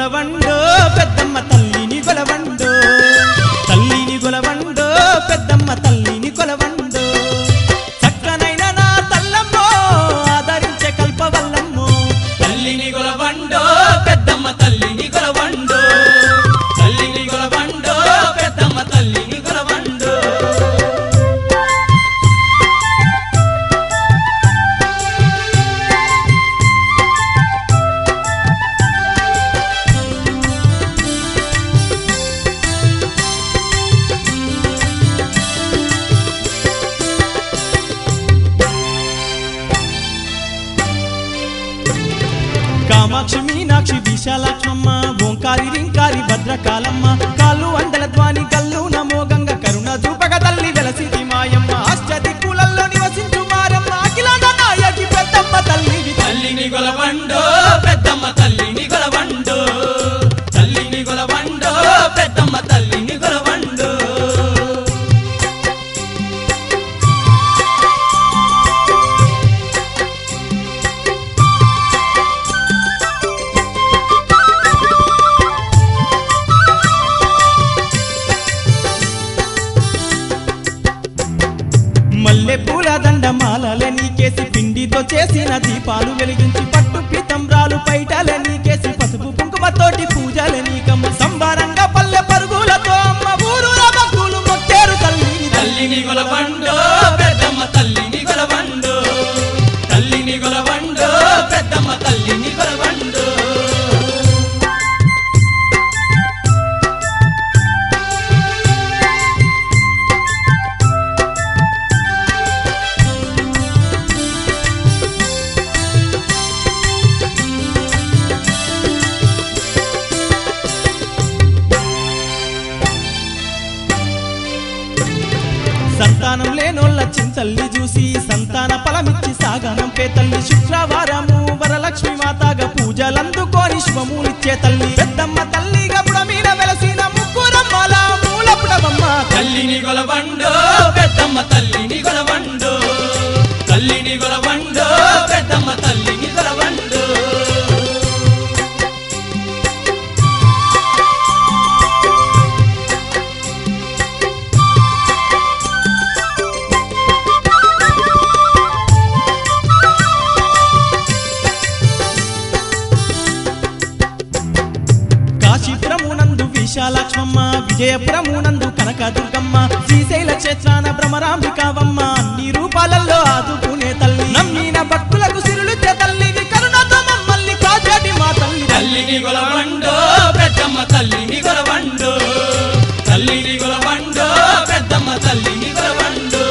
గొలవండో పెద్దమ్మ తల్లిని గొలవండో తల్లిని గొలవండో పెద్దమ్మ తల్లిని కొలవండో చక్కనైన నా తల్లమ్మో ఆదరించే కల్పవల్లమ్మో తల్లిని గొలవండో పెద్దమ్మ తల్లిని గొలవండో తల్లిని గొలవండో పెద్దమ్మ తల్లిని గొలవండో కామాక్షి మీనాక్షి విశాలాక్షమ్మ ఓంకారి రింకారి భద్రకాలమ్మ కాళ్ళు అందల ధ్వాని కల్లు నమో గంగ కరుణ చూపగ తల్లి వెలసిది మాయమ్మ అష్టది కులల్లో నివసించు మారమ్మ అఖిలాండ నాయకి పెద్దమ్మ తల్లివి తల్లిని గొలవండో పెద్దమ్మ తల్లిని గొలవండో తల్లిని గొలవండో పెద్దమ్మ తల్లిని గొలవండో మల్లె పూల దండ మాలల నీకేసి పిండితో చేసిన దీపాలు వెలిగించి పట్టు పీతంబ్రాలు పైటల నీకేసి పసుపు కుంకుమతోటి పూజల నీకమ్మ సంబారంగా పల్లె పరుగులతో అమ్మ ఊరుల భక్తులు మొక్కేరు తల్లిని తల్లిని గొలవండో పెద్దమ్మ తల్లిని గొలవండో తల్లిని గొలవండో పెద్దమ్మ తల్లిని గొలవండో సంతానం లేనోళ్ళ చింతల్లి చూసి సంతాన ఫలమిచ్చి సాగనంపే తల్లి శుక్రవారము వరలక్ష్మి మాతాగా పూజలందుకోని శుభములిచ్చే తల్లి పెద్దమ్మ తల్లిగా మీద వెలసిన ముగ్గురమ్మల మూలపుడమమ్మ తల్లిని గొలవండో పెద్దమ్మ తల్లిని గొలవండో తల్లిని గొలవండో పెద్దమ్మ తల్లిని గొలవండో కాశీపురమునందు విశాలాక్షమ్మ విజయపురమునందు కనకదుర్గమ్మ శ్రీశైల క్షేత్రాన భ్రమరాంబికావమ్మ అన్ని రూపాలలో ఆదుకునే తల్లి నమ్మిన భక్తులకు సిరులిచ్చే తల్లివి కరుణతో మమ్మల్ని కాచాటి మా తల్లి తల్లిని గొలవండో పెద్దమ్మ తల్లిని గొలవండో తల్లిని గొలవండో పెద్దమ్మ తల్లిని గొలవండో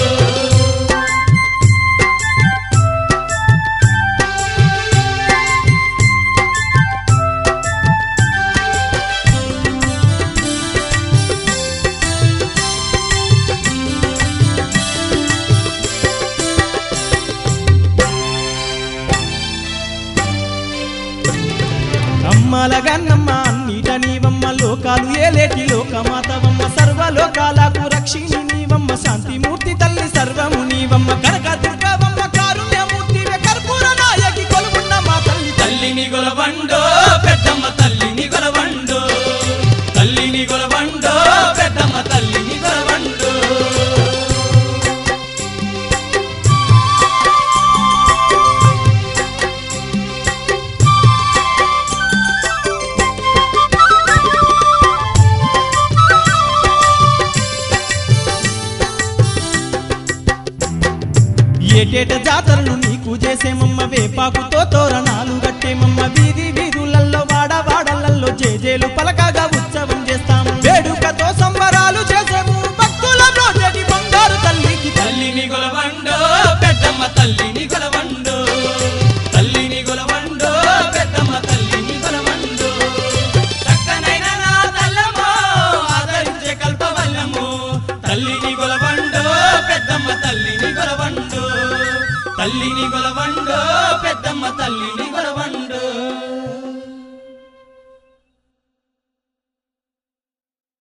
అమ్మల గన్నమ్మ అన్నిట నీవమ్మ లోకాలు ఏలేటి లోకమాతవమ్మ సర్వలోకాలకు రక్షిణి నీవమ్మ శాంతిమూర్తి తల్లి సర్వము నీవమ్మ కనక దుర్గవమ్మ కారుణ్యమూర్తి కర్పూర నాయకి కొలువున్న మా తల్లి తల్లిని గొలవండో పెద్దమ్మ తల్లిని గొలవండో తల్లిని గొలవండో పెద్దమ్మ తల్లిని గొలవండో ఏటేట జాతరలు నీకు చేసేమమ్మ వేపాకుతో తోరణాలు కట్టేమమ్మ వీధి వీధులల్లో వాడ వాడలల్లో జేజేలు పలకగా ఉత్సవం చేస్తాము వేడుకతో సంబరాలు చేసేము భక్తుల రోజటి బంగారు తల్లికి తల్లిని గొలవండో పెద్దమ్మ తల్లిని గొలవండో తల్లిని గొలవండో పెద్దమ్మ తల్లిని గొలవండో చక్కనైన నా తల్లమ్మో ఆదరించే కల్పవల్లము తల్లిని గొలవండో పెద్దమ్మ తల్లిని గొలవండో తల్లిని గొలవండో పెద్దమ్మ తల్లిని